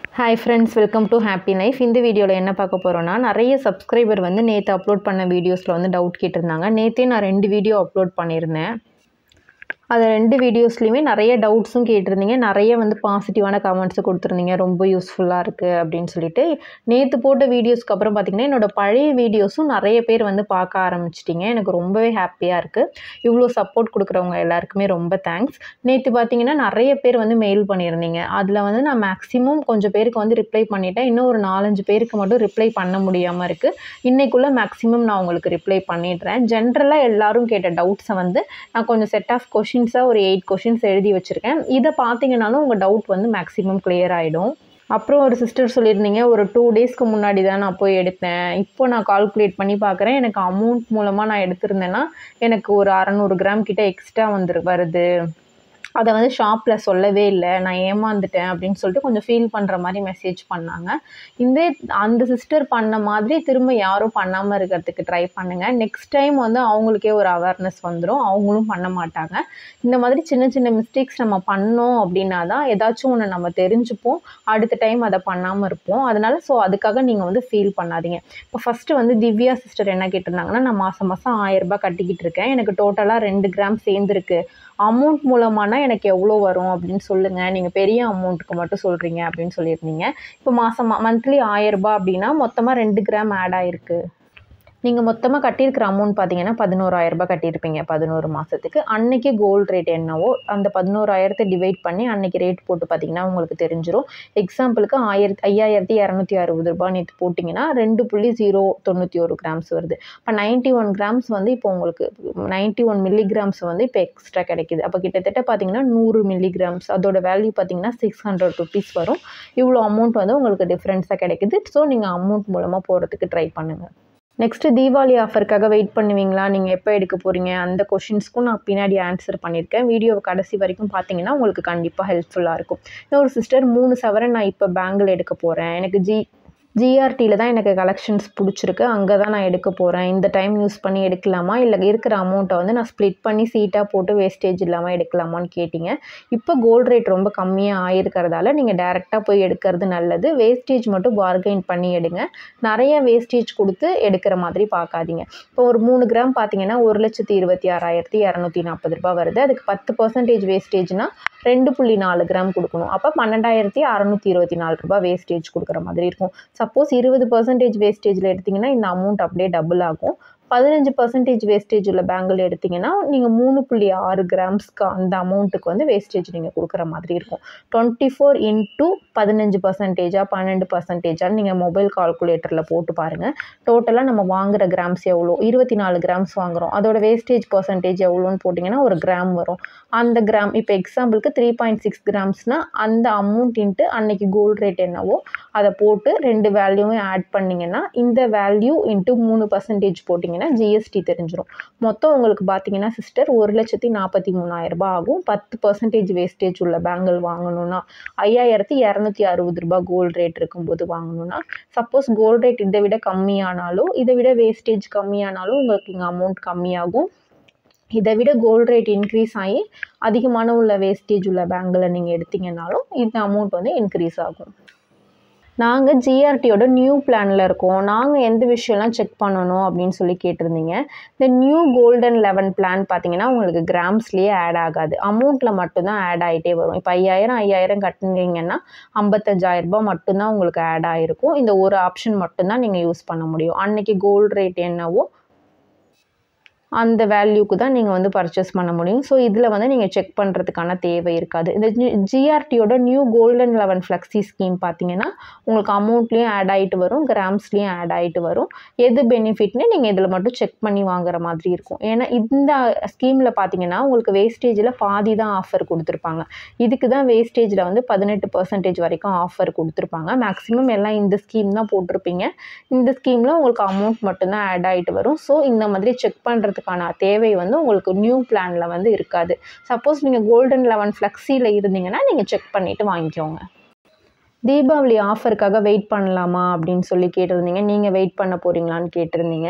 hi friends welcome to happy life இந்த வீடியோவில் என்ன பார்க்க போகிறோன்னா நிறைய சப்ஸ்கிரைபர் வந்து நேற்று அப்லோட் பண்ண வீடியோஸில் வந்து டவுட் கேட்டிருந்தாங்க நேற்றே நான் ரெண்டு வீடியோ அப்லோட் பண்ணியிருந்தேன் அது ரெண்டு வீடியோஸ்லையுமே நிறைய டவுட்ஸும் கேட்டிருந்தீங்க நிறைய வந்து பாசிட்டிவான கமெண்ட்ஸும் கொடுத்துருந்தீங்க ரொம்ப யூஸ்ஃபுல்லாக இருக்குது அப்படின்னு சொல்லிட்டு நேற்று போட்ட வீடியோஸ்க்கு அப்புறம் பார்த்திங்கன்னா என்னோடய பழைய வீடியோஸும் நிறைய பேர் வந்து பார்க்க ஆரம்பிச்சிட்டிங்க எனக்கு ரொம்பவே ஹாப்பியாக இருக்குது இவ்வளோ சப்போர்ட் கொடுக்குறவங்க எல்லாருக்குமே ரொம்ப தேங்க்ஸ் நேற்று பார்த்தீங்கன்னா நிறைய பேர் வந்து மெயில் பண்ணியிருந்தீங்க அதில் வந்து நான் மேக்ஸிமம் கொஞ்சம் பேருக்கு வந்து ரிப்ளை பண்ணிட்டேன் இன்னும் ஒரு நாலஞ்சு பேருக்கு மட்டும் ரிப்ளை பண்ண முடியாமல் இருக்குது இன்றைக்குள்ளே மேக்ஸிமம் நான் உங்களுக்கு ரிப்ளை பண்ணிடுறேன் ஜென்ரலாக எல்லாரும் கேட்ட டவுட்ஸை வந்து நான் கொஞ்சம் செட் ஆஃப் கொஷின்ஸாக ஒரு எயிட் கொஷின்ஸ் எழுதி வச்சுருக்கேன் இதை பார்த்தீங்கன்னாலும் உங்கள் டவுட் வந்து மேக்ஸிமம் கிளியர் ஆகிடும் அப்புறம் ஒரு சிஸ்டர் சொல்லியிருந்தீங்க ஒரு டூ டேஸ்க்கு முன்னாடி தான் நான் போய் எடுத்தேன் இப்போ நான் கால்குலேட் பண்ணி பார்க்குறேன் எனக்கு அமௌண்ட் மூலமாக நான் எடுத்திருந்தேன்னா எனக்கு ஒரு அறநூறு கிராம் கிட்ட எக்ஸ்ட்ரா வந்துரு வருது அதை வந்து ஷாப்பில் சொல்லவே இல்லை நான் ஏமாந்துட்டேன் அப்படின்னு சொல்லிட்டு கொஞ்சம் ஃபீல் பண்ணுற மாதிரி மெசேஜ் பண்ணாங்க இந்த அந்த சிஸ்டர் பண்ண மாதிரி திரும்ப யாரும் பண்ணாமல் இருக்கிறதுக்கு ட்ரை பண்ணுங்கள் நெக்ஸ்ட் டைம் வந்து அவங்களுக்கே ஒரு அவேர்னஸ் வந்துடும் அவங்களும் பண்ண மாட்டாங்க இந்த மாதிரி சின்ன சின்ன மிஸ்டேக்ஸ் நம்ம பண்ணோம் அப்படின்னா தான் ஏதாச்சும் ஒன்று நம்ம தெரிஞ்சுப்போம் அடுத்த டைம் அதை பண்ணாமல் இருப்போம் அதனால் ஸோ அதுக்காக நீங்கள் வந்து ஃபீல் பண்ணாதீங்க இப்போ ஃபஸ்ட்டு வந்து திவ்யா சிஸ்டர் என்ன கேட்டிருந்தாங்கன்னா நான் மாதம் மாதம் ஆயிரரூபா கட்டிக்கிட்டு இருக்கேன் எனக்கு டோட்டலாக ரெண்டு கிராம் சேர்ந்துருக்கு அமௌண்ட் மூலமானா எனக்கு எவ்வளோ வரும் அப்படின்னு சொல்லுங்கள் நீங்கள் பெரிய அமௌண்ட்டுக்கு மட்டும் சொல்கிறீங்க அப்படின்னு சொல்லியிருந்தீங்க இப்போ மாதம் மந்த்லி ஆயிரரூபா அப்படின்னா மொத்தமாக ரெண்டு கிராம் ஆட் ஆகிருக்கு நீங்கள் மொத்தமாக கட்டியிருக்கிற அமௌண்ட் பார்த்தீங்கன்னா பதினோராயிரரூபா கட்டியிருப்பீங்க பதினோரு மாதத்துக்கு அன்றைக்கி கோல்டு ரேட் என்னவோ அந்த பதினோராயிரத்தை டிவைட் பண்ணி அன்றைக்கி ரேட் போட்டு பார்த்தீங்கன்னா உங்களுக்கு தெரிஞ்சிடும் எக்ஸாம்பிளுக்கு ஆயிரத்தி ஐயாயிரத்தி இரநூத்தி அறுபது ரூபாய் நேற்று போட்டிங்கன்னா ரெண்டு புள்ளி ஜீரோ தொண்ணூற்றி ஒரு கிராம்ஸ் வருது இப்போ நைன்ட்டி ஒன் கிராம்ஸ் வந்து இப்போ உங்களுக்கு நைன்ட்டி ஒன் மில்லிகிராம்ஸ் வந்து இப்போ எக்ஸ்ட்ரா கிடைக்கிது அப்போ கிட்டத்தட்ட பார்த்தீங்கன்னா நூறு மில்லிகிராம்ஸ் அதோட வேல்யூ பார்த்தீங்கன்னா சிக்ஸ் ஹண்ட்ரட் ருபீஸ் வரும் இவ்வளோ அமௌண்ட் வந்து உங்களுக்கு டிஃப்ரென்ஸாக கிடைக்குது ஸோ நீங்கள் அமௌண்ட் மூலமாக போகிறதுக்கு ட்ரை பண்ணுங்கள் நெக்ஸ்ட்டு தீபாவளி ஆஃபருக்காக வெயிட் பண்ணுவீங்களா நீங்கள் எப்போ எடுக்க போகிறீங்க அந்த கொஷின்ஸ்க்கும் நான் பின்னாடி ஆன்சர் பண்ணியிருக்கேன் வீடியோவை கடைசி வரைக்கும் பார்த்தீங்கன்னா உங்களுக்கு கண்டிப்பாக ஹெல்ப்ஃபுல்லாக இருக்கும் இன்னொரு சிஸ்டர் மூணு சவரன் நான் இப்போ பேங்கில் எடுக்க போகிறேன் எனக்கு ஜி ஜிஆர்டியில் தான் எனக்கு கலெக்ஷன்ஸ் பிடிச்சிருக்கு அங்கே தான் நான் எடுக்க போகிறேன் இந்த டைம் யூஸ் பண்ணி எடுக்கலாமா இல்லை இருக்கிற அமௌண்ட்டை வந்து நான் ஸ்ப்ளிட் பண்ணி சீட்டாக போட்டு வேஸ்டேஜ் இல்லாமல் எடுக்கலாமான்னு கேட்டிங்க இப்போ கோல்டு ரேட் ரொம்ப கம்மியாக ஆயிருக்கிறதால நீங்கள் டேரெக்டாக போய் எடுக்கிறது நல்லது வேஸ்டேஜ் மட்டும் பார்கெயின் பண்ணி எடுங்க நிறைய வேஸ்டேஜ் கொடுத்து எடுக்கிற மாதிரி பார்க்காதீங்க இப்போ ஒரு மூணு கிராம் பார்த்தீங்கன்னா ஒரு லட்சத்தி இருபத்தி ஆறாயிரத்தி இரநூத்தி நாற்பது ரூபாய் வருது அதுக்கு பத்து பர்சன்டேஜ் வேஸ்டேஜ்னால் ரெண்டு புள்ளி நாலு கிராம் கொடுக்கணும் அப்போ பன்னெண்டாயிரத்தி அறநூற்றி இருபத்தி நாலு ரூபாய் வேஸ்டேஜ் கொடுக்குற மாதிரி இருக்கும் சப்போஸ் இருபது பர்சன்டேஜ் வேஸ்டேஜில் எடுத்திங்கன்னா இந்த அமௌண்ட் அப்படியே டபுள் ஆகும் பதினஞ்சு பர்சன்டேஜ் வேஸ்டேஜ் உள்ள பேங்கில் எடுத்திங்கன்னா நீங்கள் மூணு புள்ளி ஆறு கிராம்ஸ்க்கு அந்த அமௌண்ட்டுக்கு வந்து வேஸ்டேஜ் நீங்கள் கொடுக்குற மாதிரி இருக்கும் டுவெண்ட்டி ஃபோர் இன்ட்டு பதினஞ்சு பர்சன்டேஜாக பன்னெண்டு பர்சன்டேஜாக நீங்கள் மொபைல் கால்குலேட்டரில் போட்டு பாருங்கள் டோட்டலாக நம்ம வாங்குகிற கிராம்ஸ் எவ்வளோ இருபத்தி நாலு கிராம்ஸ் வாங்குகிறோம் அதோட வேஸ்டேஜ் பர்சன்டேஜ் எவ்வளோன்னு போட்டிங்கன்னா ஒரு கிராம் வரும் அந்த கிராம் இப்போ எக்ஸாம்பிளுக்கு த்ரீ பாயிண்ட் சிக்ஸ் கிராம்ஸ்னால் அந்த அமௌண்ட் இன்ட்டு அன்னைக்கு கோல்டு ரேட் என்னவோ அதை போட்டு ரெண்டு வேல்யூவும் ஆட் பண்ணிங்கன்னா இந்த வேல்யூ இன்ட்டு மூணு பர்சன்டேஜ் போட்டிங்கன்னா ஜிஎஸ்டி தெரிஞ்சிடும் மொத்தம் உங்களுக்கு பார்த்தீங்கன்னா சிஸ்டர் ஒரு லட்சத்தி நாற்பத்தி மூணாயிரரூபா ஆகும் பத்து பர்சன்டேஜ் வேஸ்டேஜ் உள்ள பேங்கிள் வாங்கணும்னா ஐயாயிரத்தி இரநூத்தி அறுபது ரூபாய் கோல்டு ரேட் இருக்கும்போது வாங்கணும்னா சப்போஸ் கோல்டு ரேட் இதை விட கம்மியானாலும் இதை விட வேஸ்டேஜ் கம்மியானாலும் உங்களுக்கு இங்கே அமௌண்ட் கம்மியாகும் இதை விட கோல்டு ரேட் இன்க்ரீஸ் ஆகி அதிகமான உள்ள வேஸ்டேஜ் உள்ள பேங்கில் நீங்கள் எடுத்தீங்கன்னாலும் இந்த அமௌண்ட் வந்து இன்க்ரீஸ் ஆகும் நாங்கள் ஜிஆர்டியோட நியூ பிளானில் இருக்கோம் நாங்கள் எந்த விஷயம்லாம் செக் பண்ணணும் அப்படின்னு சொல்லி கேட்டிருந்தீங்க இந்த நியூ கோல்டன் லெவன் பிளான் பார்த்தீங்கன்னா உங்களுக்கு கிராம்ஸ்லேயே ஆட் ஆகாது அமௌண்ட்டில் மட்டும்தான் ஆட் ஆகிட்டே வரும் இப்போ ஐயாயிரம் ஐயாயிரம் கட்டுனீங்கன்னா ஐம்பத்தஞ்சாயிரரூபா மட்டும்தான் உங்களுக்கு ஆட் ஆகிருக்கும் இந்த ஒரு ஆப்ஷன் மட்டும்தான் நீங்கள் யூஸ் பண்ண முடியும் அன்னைக்கு கோல்டு ரேட் என்னவோ அந்த வேல்யூக்கு தான் நீங்கள் வந்து பர்ச்சேஸ் பண்ண முடியும் ஸோ இதில் வந்து நீங்கள் செக் பண்ணுறதுக்கான தேவை இருக்காது இந்த ஜிஆர்டியோட new golden eleven flexi scheme பார்த்தீங்கன்னா உங்களுக்கு அமௌண்ட்லேயும் ஆட் ஆகிட்டு வரும் கிராம்ஸ்லேயும் ஆட் ஆகிட்டு வரும் எது பெனிஃபிட்னு நீங்கள் இதில் மட்டும் செக் பண்ணி வாங்குற மாதிரி இருக்கும் ஏன்னா இந்த ஸ்கீமில் பார்த்தீங்கன்னா உங்களுக்கு வேஸ்டேஜில் பாதி தான் ஆஃபர் கொடுத்துருப்பாங்க இதுக்கு தான் வேஸ்டேஜில் வந்து பதினெட்டு பர்சன்டேஜ் வரைக்கும் ஆஃபர் கொடுத்துருப்பாங்க மேக்ஸிமம் எல்லாம் இந்த ஸ்கீம் தான் போட்டிருப்பீங்க இந்த ஸ்கீமில் உங்களுக்கு அமௌண்ட் மட்டும்தான் ஆட் ஆகிட்டு வரும் ஸோ இந்த மாதிரி செக் பண்ணுறது பண்ணுறதுக்கான தேவை வந்து உங்களுக்கு நியூ பிளானில் வந்து இருக்காது சப்போஸ் நீங்கள் கோல்டன் லெவன் ஃப்ளெக்ஸியில் இருந்தீங்கன்னா நீங்கள் செக் பண்ணிவிட்டு வாங்கிக்கோங்க தீபாவளி ஆஃபருக்காக வெயிட் பண்ணலாமா அப்படின்னு சொல்லி கேட்டிருந்தீங்க நீங்கள் வெயிட் பண்ண போகிறீங்களான்னு கேட்டிருந்தீங்க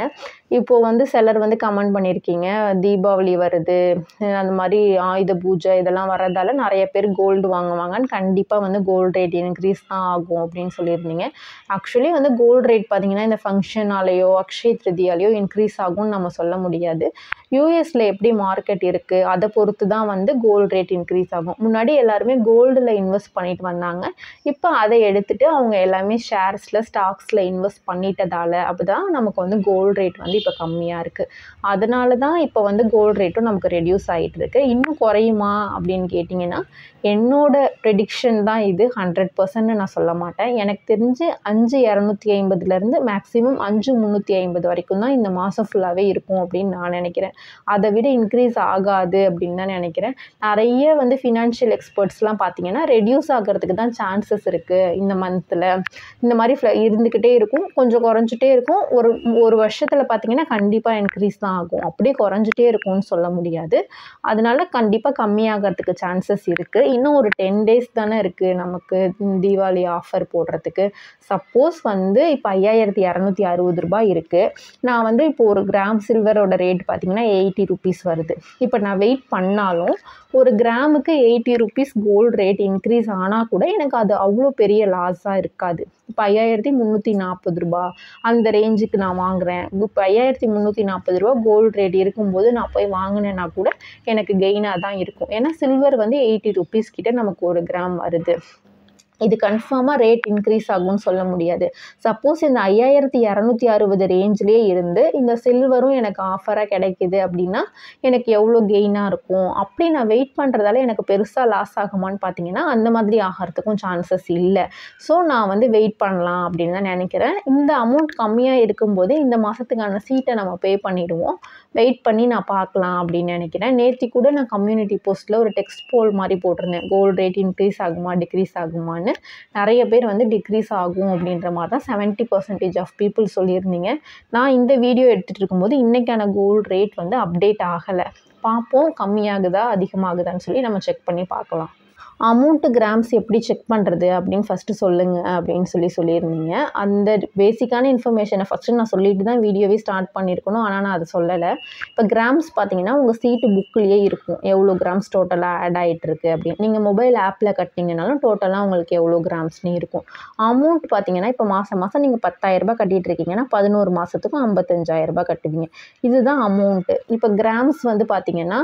இப்போது வந்து சிலர் வந்து கமெண்ட் பண்ணியிருக்கீங்க தீபாவளி வருது அந்த மாதிரி ஆயுத பூஜை இதெல்லாம் வர்றதால நிறைய பேர் கோல்டு வாங்குவாங்கன்னு கண்டிப்பாக வந்து கோல்டு ரேட் இன்க்ரீஸ் தான் ஆகும் அப்படின்னு சொல்லியிருந்தீங்க ஆக்சுவலி வந்து கோல்டு ரேட் பார்த்தீங்கன்னா இந்த ஃபங்க்ஷனாலேயோ அக்ஷய திருதியாலேயோ இன்க்ரீஸ் ஆகும்னு நம்ம சொல்ல முடியாது யூஎஸில் எப்படி மார்க்கெட் இருக்குது அதை பொறுத்து தான் வந்து கோல்டு ரேட் இன்க்ரீஸ் ஆகும் முன்னாடி எல்லாருமே கோல்டில் இன்வெஸ்ட் பண்ணிட்டு வந்தாங்க இப்போ அதை எடுத்துகிட்டு அவங்க எல்லாமே ஷேர்ஸில் ஸ்டாக்ஸில் இன்வெஸ்ட் பண்ணிட்டதால அப்போ தான் நமக்கு வந்து கோல்டு ரேட் வந்து இப்போ கம்மியாக இருக்குது அதனால தான் இப்போ வந்து கோல்டு ரேட்டும் நமக்கு ரெடியூஸ் ஆகிட்டு இருக்கு இன்னும் குறையுமா அப்படின்னு கேட்டிங்கன்னா என்னோட ப்ரெடிக்ஷன் தான் இது ஹண்ட்ரட் பர்சன்ட்னு நான் சொல்ல மாட்டேன் எனக்கு தெரிஞ்சு அஞ்சு இரநூத்தி ஐம்பதுலேருந்து மேக்ஸிமம் அஞ்சு முந்நூற்றி ஐம்பது வரைக்கும் தான் இந்த மாதம் ஃபுல்லாகவே இருக்கும் அப்படின்னு நான் நினைக்கிறேன் அதை விட இன்க்ரீஸ் ஆகாது அப்படின்னு தான் நினைக்கிறேன் நிறைய வந்து ஃபினான்ஷியல் எக்ஸ்பர்ட்ஸ்லாம் பார்த்தீங்கன்னா ரெடியூஸ் ஆகிறதுக்கு தான் சான்சஸ் இருக்குது இந்த மந்தில் இந்த மாதிரி ஃப்ள இருந்துக்கிட்டே இருக்கும் கொஞ்சம் குறைஞ்சிட்டே இருக்கும் ஒரு ஒரு வருஷத்தில் பார்த்தீங்கன்னா கண்டிப்பாக இன்க்ரீஸ் தான் ஆகும் அப்படியே குறைஞ்சிட்டே இருக்கும்னு சொல்ல முடியாது அதனால கண்டிப்பாக கம்மியாகிறதுக்கு சான்சஸ் இருக்குது இன்னும் ஒரு டென் டேஸ் தானே இருக்குது நமக்கு தீபாவளி ஆஃபர் போடுறதுக்கு சப்போஸ் வந்து இப்போ ஐயாயிரத்தி இரநூத்தி அறுபது ரூபாய் இருக்குது நான் வந்து இப்போ ஒரு கிராம் சில்வரோட ரேட் பார்த்தீங்கன்னா எயிட்டி ருபீஸ் வருது இப்போ நான் வெயிட் பண்ணாலும் ஒரு கிராமுக்கு eighty rupees gold rate increase ஆனால் கூட எனக்கு அது அவ்வளோ பெரிய லாஸாக இருக்காது இப்போ ஐயாயிரத்தி முந்நூற்றி நாற்பது ரூபா அந்த ரேஞ்சுக்கு நான் வாங்குகிறேன் இப்போ ஐயாயிரத்தி முந்நூற்றி நாற்பது ரூபா கோல்டு ரேட் இருக்கும்போது நான் போய் வாங்கினேன்னா கூட எனக்கு கெயினாக தான் இருக்கும் ஏன்னா சில்வர் வந்து எயிட்டி ருபீஸ் கிட்ட நமக்கு ஒரு கிராம் வருது இது கன்ஃபார்மாக ரேட் இன்க்ரீஸ் ஆகும்னு சொல்ல முடியாது சப்போஸ் இந்த ஐயாயிரத்தி இரநூத்தி அறுபது ரேஞ்சிலே இருந்து இந்த சில்வரும் எனக்கு ஆஃபராக கிடைக்கிது அப்படின்னா எனக்கு எவ்வளோ கெயினாக இருக்கும் அப்படி நான் வெயிட் பண்ணுறதால எனக்கு பெருசாக லாஸ் ஆகுமான்னு பார்த்தீங்கன்னா அந்த மாதிரி ஆகிறதுக்கும் சான்சஸ் இல்லை ஸோ நான் வந்து வெயிட் பண்ணலாம் அப்படின்னு தான் நினைக்கிறேன் இந்த அமௌண்ட் கம்மியாக இருக்கும்போது இந்த மாதத்துக்கான சீட்டை நம்ம பே பண்ணிவிடுவோம் வெயிட் பண்ணி நான் பார்க்கலாம் அப்படின்னு நினைக்கிறேன் நேற்று கூட நான் கம்யூனிட்டி போஸ்ட்டில் ஒரு டெக்ஸ்ட் போல் மாதிரி போட்டிருந்தேன் கோல்டு ரேட் இன்க்ரீஸ் ஆகுமா டிக்ரீஸ் ஆகுமான்னு நிறைய பேர் வந்து டிக்ரீஸ் ஆகும் அப்படின்ற மாதிரி தான் செவன்ட்டி பர்சன்டேஜ் ஆஃப் பீப்புள் சொல்லியிருந்தீங்க நான் இந்த வீடியோ எடுத்துகிட்டு இருக்கும்போது இன்றைக்கான கோல்டு ரேட் வந்து அப்டேட் ஆகலை பார்ப்போம் கம்மியாகுதா அதிகமாகுதான்னு சொல்லி நம்ம செக் பண்ணி பார்க்கலாம் அமௌண்ட்டு கிராம்ஸ் எப்படி செக் பண்ணுறது அப்படின்னு ஃபஸ்ட்டு சொல்லுங்கள் அப்படின்னு சொல்லி சொல்லியிருந்தீங்க அந்த பேசிக்கான இன்ஃபர்மேஷனை ஃபஸ்ட்டு நான் சொல்லிட்டு தான் வீடியோவே ஸ்டார்ட் பண்ணியிருக்கணும் ஆனால் நான் அதை சொல்லலை இப்போ கிராம்ஸ் பார்த்தீங்கன்னா உங்கள் சீட்டு புக்லேயே இருக்கும் எவ்வளோ கிராம்ஸ் டோட்டலாக ஆட் ஆகிட்டுருக்கு அப்படின்னு நீங்கள் மொபைல் ஆப்பில் கட்டிங்கனாலும் டோட்டலாக உங்களுக்கு எவ்வளோ கிராம்ஸ்னு இருக்கும் அமௌண்ட் பார்த்தீங்கன்னா இப்போ மாதம் மாதம் நீங்கள் பத்தாயிரரூபா கட்டிகிட்டு இருக்கீங்கன்னா பதினோரு மாதத்துக்கும் ஐம்பத்தஞ்சாயிரரூபா கட்டுவீங்க இதுதான் அமௌண்ட்டு இப்போ கிராம்ஸ் வந்து பார்த்தீங்கன்னா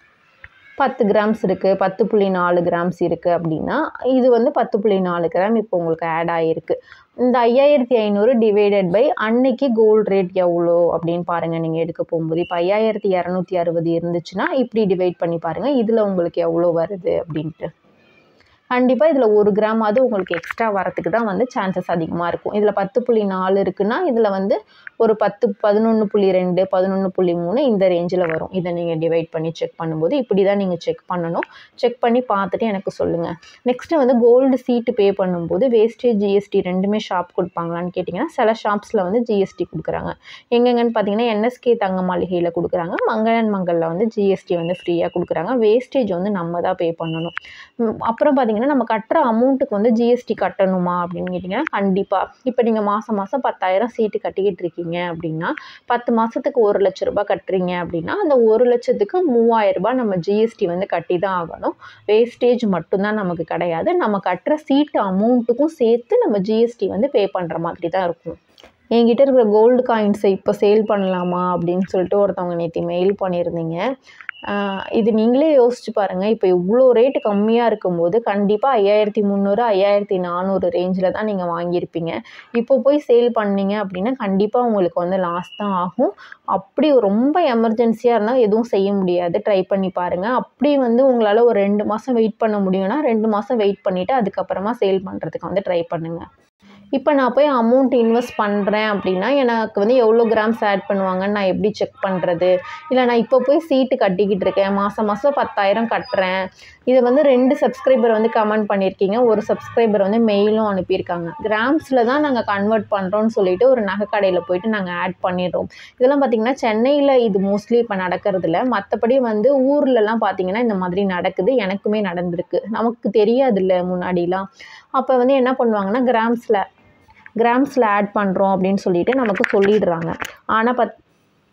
பத்து கிராம்ஸ் இருக்குது பத்து புள்ளி நாலு கிராம்ஸ் இருக்குது அப்படின்னா இது வந்து பத்து புள்ளி நாலு கிராம் இப்போ உங்களுக்கு ஆட் ஆகிருக்கு இந்த ஐயாயிரத்தி ஐநூறு டிவைடட் பை அன்னைக்கு கோல்டு ரேட் எவ்வளோ அப்படின்னு பாருங்கள் நீங்கள் எடுக்க போகும்போது இப்போ ஐயாயிரத்தி இரநூத்தி அறுபது இருந்துச்சுன்னா இப்படி டிவைட் பண்ணி பாருங்கள் இதில் உங்களுக்கு எவ்வளோ வருது அப்படின்ட்டு கண்டிப்பாக இதில் ஒரு கிராமாவது உங்களுக்கு எக்ஸ்ட்ரா வரத்துக்கு தான் வந்து சான்சஸ் அதிகமாக இருக்கும் இதில் பத்து புள்ளி நாலு இருக்குன்னா இதில் வந்து ஒரு பத்து பதினொன்று புள்ளி ரெண்டு பதினொன்று புள்ளி மூணு இந்த ரேஞ்சில் வரும் இதை நீங்கள் டிவைட் பண்ணி செக் பண்ணும்போது இப்படி தான் நீங்கள் செக் பண்ணணும் செக் பண்ணி பார்த்துட்டு எனக்கு சொல்லுங்கள் நெக்ஸ்ட்டு வந்து கோல்டு சீட்டு பே பண்ணும்போது வேஸ்டேஜ் ஜிஎஸ்டி ரெண்டுமே ஷாப் கொடுப்பாங்களான்னு கேட்டிங்கன்னா சில ஷாப்ஸில் வந்து ஜிஎஸ்டி கொடுக்குறாங்க எங்கெங்கன்னு பார்த்தீங்கன்னா என்எஸ்கே தங்க மாளிகையில் கொடுக்குறாங்க மங்களன் மங்களில் வந்து ஜிஎஸ்டி வந்து ஃப்ரீயாக கொடுக்குறாங்க வேஸ்டேஜ் வந்து நம்ம தான் பே பண்ணணும் ம், அப்புறம் பார்த்தீங்கன்னா நம்ம கட்டுற அமௌண்ட்டுக்கு வந்து ஜிஎஸ்டி கட்டணுமா அப்படின்னு கேட்டிங்கன்னா கண்டிப்பாக இப்போ நீங்கள் மாதம் மாதம் பத்தாயிரம் சீட்டு கட்டிக்கிட்டு இருக்கீங்க அப்படின்னா பத்து மாதத்துக்கு ஒரு லட்ச ரூபாய் கட்டுறீங்க அப்படின்னா அந்த ஒரு லட்சத்துக்கு மூவாயிரம் ரூபாய் நம்ம ஜிஎஸ்டி வந்து கட்டி தான் ஆகணும் வேஸ்டேஜ் மட்டும்தான் நமக்கு கிடையாது நம்ம கட்டுற சீட்டு அமௌண்ட்டுக்கும் சேர்த்து நம்ம ஜிஎஸ்டி வந்து பே பண்ணுற மாதிரி தான் இருக்கும் என்கிட்ட இருக்கிற கோல்டு காயின்ஸை இப்போ சேல் பண்ணலாமா அப்படின்னு சொல்லிட்டு ஒருத்தவங்க நேற்று மெயில் பண்ணியிருந்தீங்க ஆஹ் இது நீங்களே யோசிச்சு பாருங்கள் இப்போ இவ்வளோ ரேட்டு கம்மியாக இருக்கும்போது கண்டிப்பாக ஐயாயிரத்தி முந்நூறு ஐயாயிரத்தி நானூறு ரேஞ்சில் தான் நீங்கள் வாங்கியிருப்பீங்க இப்போ போய் சேல் பண்ணீங்க அப்படின்னா கண்டிப்பாக உங்களுக்கு வந்து லாஸ் தான் ஆகும் அப்படி ரொம்ப எமர்ஜென்சியாக இருந்தால் எதுவும் செய்ய முடியாது ட்ரை பண்ணி பாருங்கள் அப்படி வந்து உங்களால் ஒரு ரெண்டு மாதம் வெயிட் பண்ண முடியும்னா ரெண்டு மாதம் வெயிட் பண்ணிவிட்டு அதுக்கப்புறமா சேல் பண்ணுறதுக்கு வந்து ட்ரை பண்ணுங்கள் இப்போ நான் போய் அமௌண்ட் இன்வெஸ்ட் பண்ணுறேன் அப்படின்னா எனக்கு வந்து எவ்வளோ கிராம்ஸ் ஆட் பண்ணுவாங்கன்னு நான் எப்படி செக் பண்ணுறது இல்லை நான் இப்போ போய் சீட்டு கட்டிக்கிட்டு இருக்கேன் மாதம் மாதம் பத்தாயிரம் கட்டுறேன் இதை வந்து ரெண்டு சப்ஸ்கிரைபர் வந்து கமெண்ட் பண்ணியிருக்கீங்க ஒரு சப்ஸ்கிரைபர் வந்து மெயிலும் அனுப்பியிருக்காங்க கிராம்ஸில் தான் நாங்கள் கன்வெர்ட் பண்ணுறோன்னு சொல்லிட்டு ஒரு நகை கடையில் போயிட்டு நாங்கள் ஆட் பண்ணிடுறோம் இதெல்லாம் பார்த்திங்கன்னா சென்னையில் இது மோஸ்ட்லி இப்போ நடக்கிறதில்ல மற்றபடி வந்து ஊர்லலாம் பார்த்திங்கன்னா இந்த மாதிரி நடக்குது எனக்குமே நடந்திருக்கு நமக்கு தெரியாதுல்ல முன்னாடிலாம் அப்போ வந்து என்ன பண்ணுவாங்கன்னா கிராம்ஸில் கிராம்ஸில் ஆட் பண்ணுறோம் அப்படின்னு சொல்லிட்டு நமக்கு சொல்லிடுறாங்க ஆனால் பத்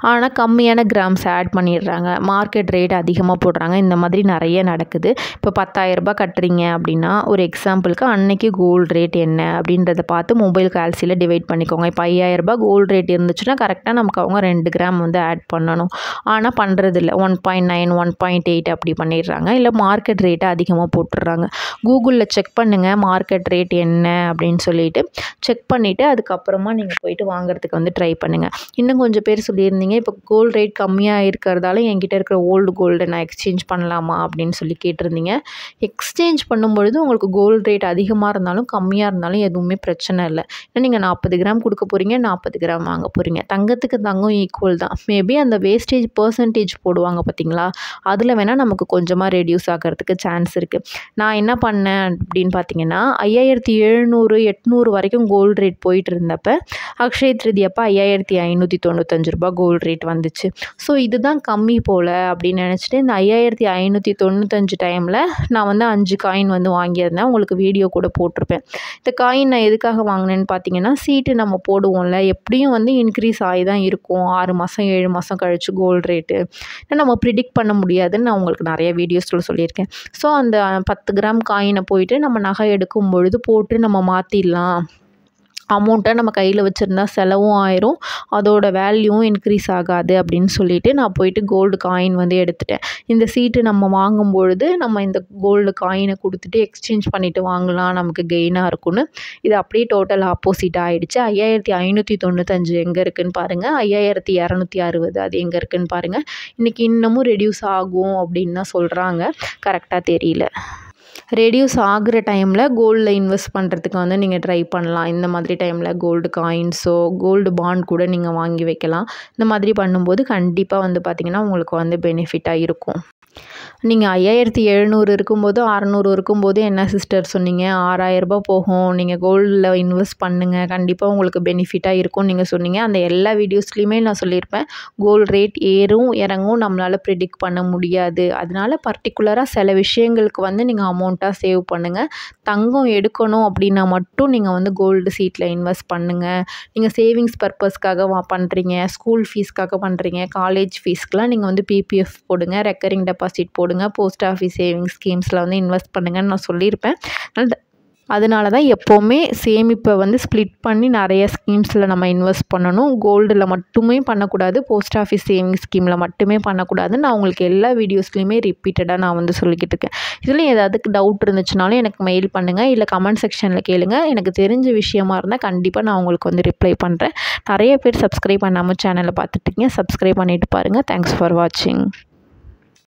ஆனால் கம்மியான கிராம்ஸ் ஆட் பண்ணிடுறாங்க மார்க்கெட் ரேட் அதிகமாக போடுறாங்க இந்த மாதிரி நிறைய நடக்குது இப்போ பத்தாயிரரூபா கட்டுறீங்க அப்படின்னா ஒரு எக்ஸாம்பிளுக்கு அன்னைக்கு கோல்டு ரேட் என்ன அப்படின்றத பார்த்து மொபைல் கால்சியில் டிவைட் பண்ணிக்கோங்க இப்போ ஐயாயிரரூபா கோல்டு ரேட் இருந்துச்சுன்னா கரெக்டாக நமக்கு அவங்க ரெண்டு கிராம் வந்து ஆட் பண்ணணும் ஆனால் பண்ணுறதில்ல one point nine one point eight அப்படி பண்ணிடுறாங்க இல்லை மார்க்கெட் ரேட்டை அதிகமாக போட்டுடுறாங்க கூகுளில் செக் பண்ணுங்கள் மார்க்கெட் ரேட் என்ன அப்படின்னு சொல்லிட்டு செக் பண்ணிவிட்டு அதுக்கப்புறமா நீங்கள் போயிட்டு வாங்குறதுக்கு வந்து ட்ரை பண்ணுங்கள் இன்னும் கொஞ்சம் பேர் சொல்லியிருந்தீங்க இப்போ கோல்டு ரேட் கம்மியாக இருக்கிறதால என்கிட்ட இருக்கிற ஓல்டு கோல்டு நான் எக்ஸ்சேஞ்ச் பண்ணலாமா அப்படின்னு சொல்லி கேட்டிருந்தீங்க எக்ஸ்சேஞ்ச் பண்ணும்பொழுது உங்களுக்கு கோல்டு ரேட் அதிகமாக இருந்தாலும் கம்மியாக இருந்தாலும் எதுவுமே பிரச்சனை இல்லை ஏன்னா நீங்கள் நாற்பது கிராம் கொடுக்க போகிறீங்க நாற்பது கிராம் வாங்க போகிறீங்க தங்கத்துக்கு தங்கம் ஈக்குவல் தான் மேபி அந்த வேஸ்டேஜ் பர்சன்டேஜ் போடுவாங்க பார்த்தீங்களா அதில் வேணால் நமக்கு கொஞ்சமாக ரெடியூஸ் ஆகிறதுக்கு சான்ஸ் இருக்குது நான் என்ன பண்ணேன் அப்படின்னு பார்த்தீங்கன்னா ஐயாயிரத்தி எழுநூறு எட்நூறு வரைக்கும் கோல்டு ரேட் போயிட்டு இருந்தப்ப அக்ஷய திருதி அப்போ ஐயாயிரத்தி ஐநூற்றி தொண்ணூத்தஞ்சு ரூபா கோல்டு ரேட் வந்துச்சு ஸோ இதுதான் கம்மி போல் அப்படின்னு நினச்சிட்டு இந்த ஐயாயிரத்தி ஐநூற்றி தொண்ணூத்தஞ்சு டைமில் நான் வந்து அஞ்சு காயின் வந்து வாங்கியிருந்தேன் உங்களுக்கு வீடியோ கூட போட்டிருப்பேன் இந்த காயின் நான் எதுக்காக வாங்கினேன்னு பார்த்தீங்கன்னா சீட்டு நம்ம போடுவோம்ல எப்படியும் வந்து இன்க்ரீஸ் ஆகி தான் இருக்கும் ஆறு மாதம் ஏழு மாதம் கழிச்சு கோல்டு ரேட்டு நம்ம ப்ரிடிக்ட் பண்ண முடியாதுன்னு நான் உங்களுக்கு நிறைய வீடியோஸில் சொல்லியிருக்கேன் ஸோ அந்த பத்து கிராம் காயினை போயிட்டு நம்ம நகை எடுக்கும் பொழுது போட்டு நம்ம மாற்றிடலாம் அமௌண்ட்டை நம்ம கையில் வச்சுருந்தா செலவும் ஆயிரும் அதோட வேல்யூவும் இன்க்ரீஸ் ஆகாது அப்படின்னு சொல்லிட்டு நான் போயிட்டு கோல்டு காயின் வந்து எடுத்துட்டேன் இந்த சீட்டு நம்ம வாங்கும் பொழுது நம்ம இந்த கோல்டு காயினை கொடுத்துட்டு எக்ஸ்சேஞ்ச் பண்ணிவிட்டு வாங்கலாம் நமக்கு கெயினாக இருக்கும்னு இது அப்படியே டோட்டல் ஆப்போசிட் ஆகிடுச்சு ஐயாயிரத்தி ஐநூற்றி தொண்ணூத்தஞ்சு எங்கே இருக்குதுன்னு பாருங்கள் ஐயாயிரத்தி இரநூத்தி அறுபது அது எங்கே இருக்குதுன்னு பாருங்கள் இன்றைக்கி இன்னமும் ரெடியூஸ் ஆகும் அப்படின்னு தான் சொல்கிறாங்க கரெக்டாக தெரியல ரெடியூஸ் ஆகிற டைமில் கோல்டில் இன்வெஸ்ட் பண்ணுறதுக்கு வந்து நீங்கள் ட்ரை பண்ணலாம் இந்த மாதிரி டைமில் கோல்டு காயின்ஸோ கோல்டு பாண்ட் கூட நீங்கள் வாங்கி வைக்கலாம் இந்த மாதிரி பண்ணும்போது கண்டிப்பாக வந்து பார்த்திங்கன்னா உங்களுக்கு வந்து பெனிஃபிட்டாக இருக்கும் நீங்கள் ஐயாயிரத்தி எழுநூறு இருக்கும்போது அறநூறு இருக்கும்போது என்ன சிஸ்டர் சொன்னீங்க ஆறாயிரரூபா போகும் நீங்கள் கோல்டில் இன்வெஸ்ட் பண்ணுங்கள் கண்டிப்பாக உங்களுக்கு பெனிஃபிட்டாக இருக்கும்னு நீங்கள் சொன்னீங்க அந்த எல்லா வீடியோஸ்லையுமே நான் சொல்லியிருப்பேன் கோல்டு ரேட் ஏறும் இறங்கும் நம்மளால் ப்ரிடிக்ட் பண்ண முடியாது அதனால பர்டிகுலராக சில விஷயங்களுக்கு வந்து நீங்கள் அமௌண்ட்டாக சேவ் பண்ணுங்கள் தங்கம் எடுக்கணும் அப்படின்னா மட்டும் நீங்கள் வந்து கோல்டு சீட்டில் இன்வெஸ்ட் பண்ணுங்கள் நீங்கள் சேவிங்ஸ் பர்பஸ்க்காக வா பண்ணுறீங்க ஸ்கூல் ஃபீஸ்க்காக பண்ணுறீங்க காலேஜ் ஃபீஸ்க்கெலாம் நீங்கள் வந்து பிபிஎஃப் போடுங்க ரெக்கரிங் டெபாசிட் போடுங்க போஸ்ட் ஆஃபீஸ் சேவிங்ஸ் ஸ்கீம்ஸில் வந்து இன்வெஸ்ட் பண்ணுங்கன்னு நான் சொல்லியிருப்பேன் அதனால அதனால தான் எப்போவுமே சேமிப்பை வந்து ஸ்ப்ளிட் பண்ணி நிறைய ஸ்கீம்ஸில் நம்ம இன்வெஸ்ட் பண்ணணும் கோல்டில் மட்டுமே பண்ணக்கூடாது போஸ்ட் ஆஃபீஸ் சேவிங்ஸ் ஸ்கீமில் மட்டுமே பண்ணக்கூடாதுன்னு நான் உங்களுக்கு எல்லா வீடியோஸ்லையுமே ரிப்பீட்டடாக நான் வந்து சொல்லிக்கிட்டு இருக்கேன் இதில் ஏதாவது டவுட் இருந்துச்சுனாலும் எனக்கு மெயில் பண்ணுங்கள் இல்லை கமெண்ட் செக்ஷனில் கேளுங்க எனக்கு தெரிஞ்ச விஷயமா இருந்தால் கண்டிப்பாக நான் உங்களுக்கு வந்து ரிப்ளை பண்ணுறேன் நிறைய பேர் சப்ஸ்கிரைப் பண்ணாமல் சேனலை பார்த்துட்ருக்கீங்க சப்ஸ்கிரைப் பண்ணிவிட்டு பாருங்கள் தேங்க்ஸ் ஃபார் வாட்சிங்